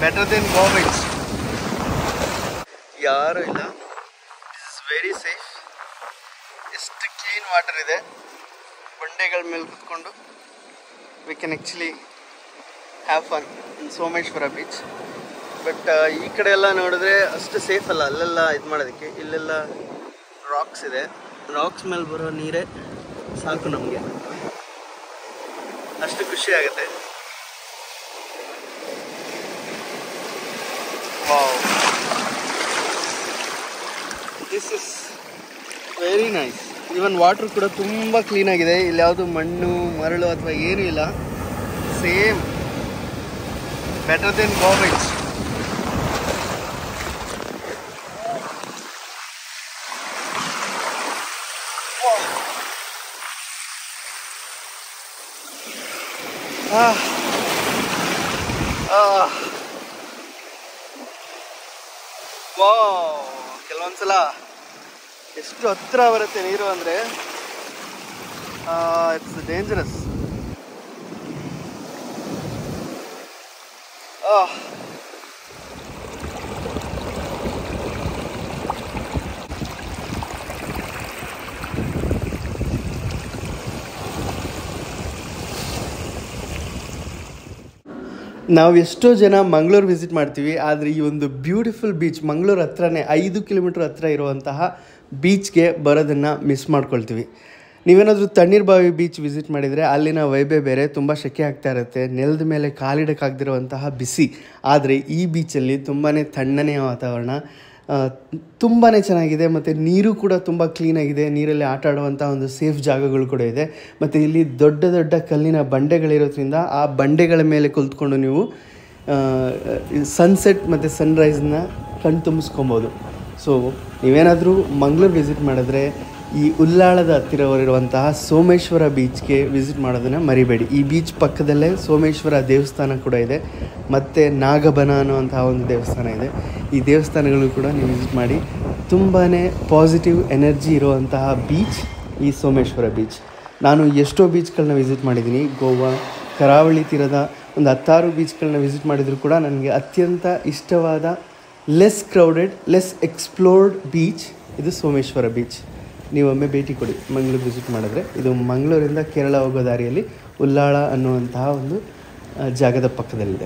better then ಗೋವೆಜ್ ಯಾರು ಇಲ್ಲ ಇಸ್ ವೆರಿ ಸೇಫ್ ಎಷ್ಟು ಕ್ಲೀನ್ ವಾಟರ್ ಇದೆ ಬಂಡೆಗಳ ಮೇಲೆ ಕುತ್ಕೊಂಡು we can actually have fun in Someshwara beach but ಈ ಕಡೆ ಎಲ್ಲ ನೋಡಿದ್ರೆ ಅಷ್ಟು ಸೇಫ್ ಅಲ್ಲ ಅಲ್ಲೆಲ್ಲ ಇದು ಮಾಡೋದಕ್ಕೆ ಇಲ್ಲೆಲ್ಲ ರಾಕ್ಸ್ ಇದೆ ರಾಕ್ಸ್ ಮೇಲೆ ಬರೋ ನೀರೇ ಸಾಕು ನಮಗೆ ಅಷ್ಟು ಖುಷಿ ಆಗುತ್ತೆ this is very nice even water ಕೂಡ ತುಂಬ ಕ್ಲೀನ್ ಆಗಿದೆ ಇಲ್ಲಿ ಯಾವುದು ಮಣ್ಣು ಮರಳು ಅಥವಾ ಏನೂ ಇಲ್ಲ ಸೇಮ್ ಬೆಟರ್ ದೆನ್ ಗೋವೆಜ್ ಕೆಲವೊಂದ್ಸಲ ಎಷ್ಟು ಹತ್ರ ಬರುತ್ತೆ ನೀರು ಅಂದರೆ ಇಟ್ಸ್ ಡೇಂಜರಸ್ ನಾವು ಎಷ್ಟೋ ಜನ ಮಂಗಳೂರು ವಿಸಿಟ್ ಮಾಡ್ತೀವಿ ಆದರೆ ಈ ಒಂದು ಬ್ಯೂಟಿಫುಲ್ ಬೀಚ್ ಮಂಗಳೂರು ಹತ್ರನೇ ಐದು ಕಿಲೋಮೀಟ್ರ್ ಹತ್ರ ಇರುವಂತಹ ಬೀಚ್ಗೆ ಬರೋದನ್ನು ಮಿಸ್ ಮಾಡ್ಕೊಳ್ತೀವಿ ನೀವೇನಾದರೂ ತಣ್ಣೀರ್ ಬಾವಿ ಬೀಚ್ ವಿಸಿಟ್ ಮಾಡಿದರೆ ಅಲ್ಲಿನ ವೈಬೆ ಬೇರೆ ತುಂಬ ಶೆಕೆ ಆಗ್ತಾ ಇರುತ್ತೆ ನೆಲದ ಮೇಲೆ ಕಾಲಿಡಕ್ಕಾಗ್ದಿರುವಂತಹ ಬಿಸಿ ಆದರೆ ಈ ಬೀಚಲ್ಲಿ ತುಂಬಾ ತಣ್ಣನೆಯ ವಾತಾವರಣ ತುಂಬಾ ಚೆನ್ನಾಗಿದೆ ಮತ್ತು ನೀರು ಕೂಡ ತುಂಬ ಕ್ಲೀನಾಗಿದೆ ನೀರಲ್ಲಿ ಆಟ ಆಡುವಂಥ ಒಂದು ಸೇಫ್ ಜಾಗಗಳು ಕೂಡ ಇದೆ ಮತ್ತು ಇಲ್ಲಿ ದೊಡ್ಡ ದೊಡ್ಡ ಕಲ್ಲಿನ ಬಂಡೆಗಳಿರೋದ್ರಿಂದ ಆ ಬಂಡೆಗಳ ಮೇಲೆ ಕುಳಿತುಕೊಂಡು ನೀವು ಸನ್ಸೆಟ್ ಮತ್ತು ಸನ್ರೈಸ್ನ ಕಣ್ ತುಂಬಿಸ್ಕೊಬೋದು ಸೊ ನೀವೇನಾದರೂ ಮಂಗಳೂರು ವಿಸಿಟ್ ಮಾಡಿದ್ರೆ ಈ ಉಲ್ಲಾಳದ ಹತ್ತಿರವಿರುವಂತಹ ಸೋಮೇಶ್ವರ ಬೀಚ್ಗೆ ವಿಸಿಟ್ ಮಾಡೋದನ್ನು ಮರಿಬೇಡಿ ಈ ಬೀಚ್ ಪಕ್ಕದಲ್ಲೇ ಸೋಮೇಶ್ವರ ದೇವಸ್ಥಾನ ಕೂಡ ಇದೆ ಮತ್ತು ನಾಗಬನ ಅನ್ನುವಂತಹ ಒಂದು ದೇವಸ್ಥಾನ ಇದೆ ಈ ದೇವಸ್ಥಾನಗಳು ಕೂಡ ನೀವು ವಿಸಿಟ್ ಮಾಡಿ ತುಂಬಾ ಪಾಸಿಟಿವ್ ಎನರ್ಜಿ ಇರುವಂತಹ ಬೀಚ್ ಈ ಸೋಮೇಶ್ವರ ಬೀಚ್ ನಾನು ಎಷ್ಟೋ ಬೀಚ್ಗಳನ್ನ ವಿಸಿಟ್ ಮಾಡಿದ್ದೀನಿ ಗೋವಾ ಕರಾವಳಿ ತೀರದ ಒಂದು ಹತ್ತಾರು ಬೀಚ್ಗಳನ್ನ ವಿಸಿಟ್ ಮಾಡಿದರೂ ಕೂಡ ನನಗೆ ಅತ್ಯಂತ ಇಷ್ಟವಾದ less crowded less explored beach ಇದು ಸೋಮೇಶ್ವರ ಬೀಚ್ ನೀವೊಮ್ಮೆ ಭೇಟಿ ಕೊಡಿ ಮಂಗಳೂರು ವಿಸಿಟ್ ಮಾಡಿದ್ರೆ ಇದು ಮಂಗಳೂರಿಂದ ಕೇರಳ ಹೋಗೋ ದಾರಿಯಲ್ಲಿ ಉಲ್ಲಾಳ ಅನ್ನುವಂತಹ ಒಂದು ಆ, ಜಾಗದ ಪಕ್ಕದಲ್ಲಿದೆ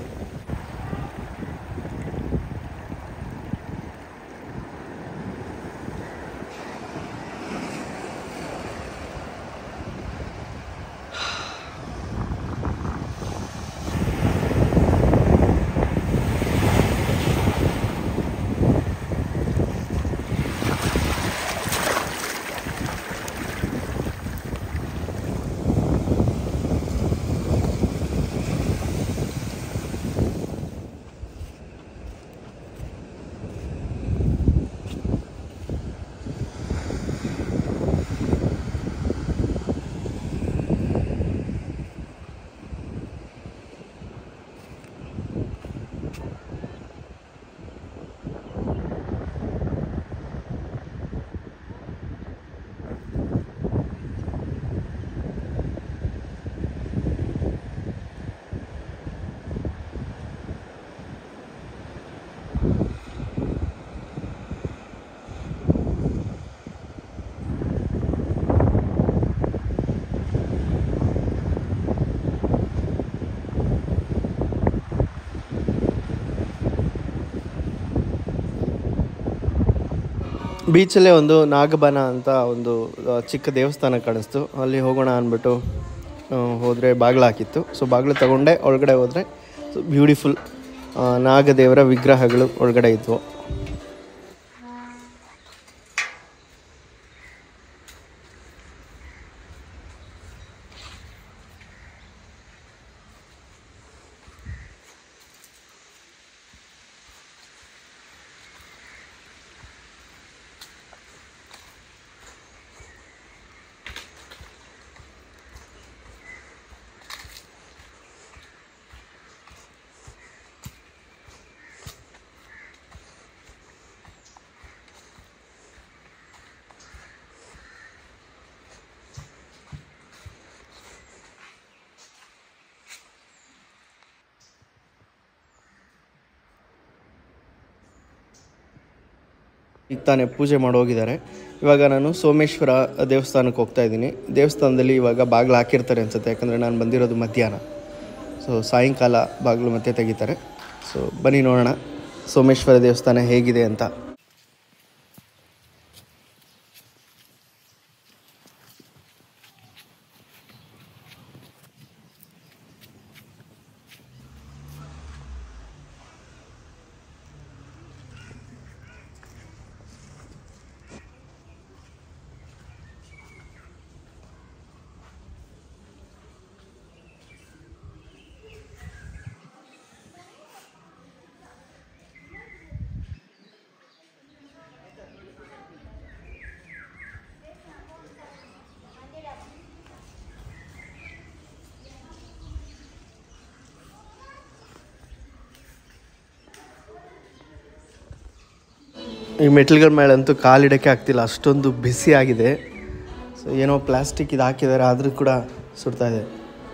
ಬೀಚಲ್ಲೇ ಒಂದು ನಾಗಬನ ಅಂತ ಒಂದು ಆ, ಚಿಕ್ಕ ದೇವಸ್ಥಾನ ಕಾಣಿಸ್ತು ಅಲ್ಲಿ ಹೋಗೋಣ ಅಂದ್ಬಿಟ್ಟು ಹೋದರೆ ಬಾಗಿಲು ಹಾಕಿತ್ತು ಸೊ ಬಾಗಿಲು ತಗೊಂಡೆ ಒಳಗಡೆ ಹೋದರೆ ಸೊ ಬ್ಯೂಟಿಫುಲ್ ನಾಗದೇವರ ವಿಗ್ರಹಗಳು ಒಳಗಡೆ ಇದ್ವು ಈಗ ತಾನೇ ಪೂಜೆ ಮಾಡಿ ಹೋಗಿದ್ದಾರೆ ಇವಾಗ ನಾನು ಸೋಮೇಶ್ವರ ದೇವಸ್ಥಾನಕ್ಕೆ ಹೋಗ್ತಾ ಇದ್ದೀನಿ ದೇವಸ್ಥಾನದಲ್ಲಿ ಇವಾಗ ಬಾಗಿಲು ಹಾಕಿರ್ತಾರೆ ಅನ್ಸುತ್ತೆ ಯಾಕಂದರೆ ನಾನು ಬಂದಿರೋದು ಮಧ್ಯಾಹ್ನ ಸೊ ಸಾಯಂಕಾಲ ಬಾಗಿಲು ಮತ್ತೆ ತೆಗಿತಾರೆ ಸೊ ಬನ್ನಿ ನೋಡೋಣ ಸೋಮೇಶ್ವರ ದೇವಸ್ಥಾನ ಹೇಗಿದೆ ಅಂತ ಈ ಮೆಟ್ಲುಗಳ ಮೇಲಂತೂ ಕಾಲಿಡೋಕ್ಕೆ ಆಗ್ತಿಲ್ಲ ಅಷ್ಟೊಂದು ಬಿಸಿ ಆಗಿದೆ ಸೊ ಏನೋ ಪ್ಲಾಸ್ಟಿಕ್ ಇದು ಹಾಕಿದ್ದಾರೆ ಆದರೂ ಕೂಡ ಸುಡ್ತಾ ಇದೆ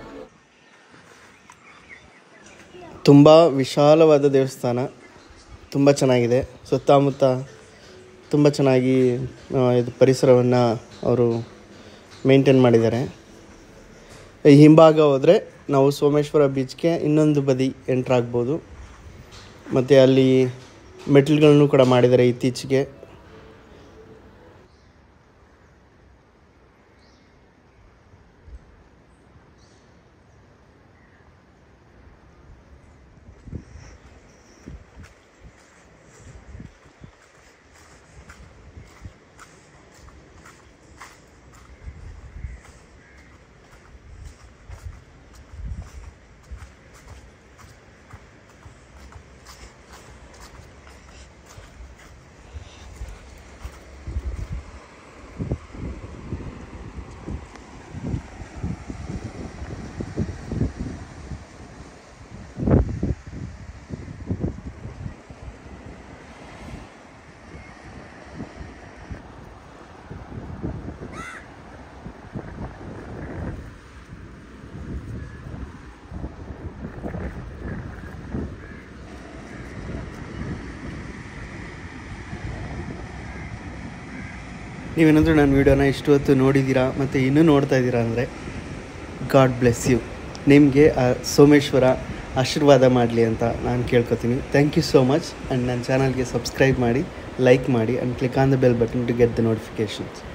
ತುಂಬ ವಿಶಾಲವಾದ ದೇವಸ್ಥಾನ ತುಂಬ ಚೆನ್ನಾಗಿದೆ ಸುತ್ತಮುತ್ತ ತುಂಬ ಚೆನ್ನಾಗಿ ಆ, ಇದು ಪರಿಸರವನ್ನು ಅವರು ಮೇಂಟೈನ್ ಮಾಡಿದ್ದಾರೆ ಈ ಹಿಂಭಾಗ ಹೋದರೆ ನಾವು ಸೋಮೇಶ್ವರ ಬೀಚ್ಗೆ ಇನ್ನೊಂದು ಬದಿ ಎಂಟ್ರ್ ಆಗ್ಬೋದು ಮತ್ತು ಅಲ್ಲಿ ಮೆಟ್ಲುಗಳನ್ನು ಕೂಡ ಮಾಡಿದ್ದಾರೆ ಇತ್ತೀಚೆಗೆ ನೀವೇನಾದರೂ ನನ್ನ ವೀಡಿಯೋನ ಇಷ್ಟು ಹೊತ್ತು ನೋಡಿದ್ದೀರಾ ಮತ್ತು ಇನ್ನೂ ನೋಡ್ತಾ ಇದ್ದೀರಾ ಅಂದರೆ ಗಾಡ್ ಬ್ಲೆಸ್ ಯು ನಿಮಗೆ ಆ ಸೋಮೇಶ್ವರ ಆಶೀರ್ವಾದ ಮಾಡಲಿ ಅಂತ ನಾನು ಕೇಳ್ಕೊತೀನಿ thank you so much and ನನ್ನ ಚಾನಲ್ಗೆ ಸಬ್ಸ್ಕ್ರೈಬ್ ಮಾಡಿ ಲೈಕ್ ಮಾಡಿ and click on the bell button to get the notifications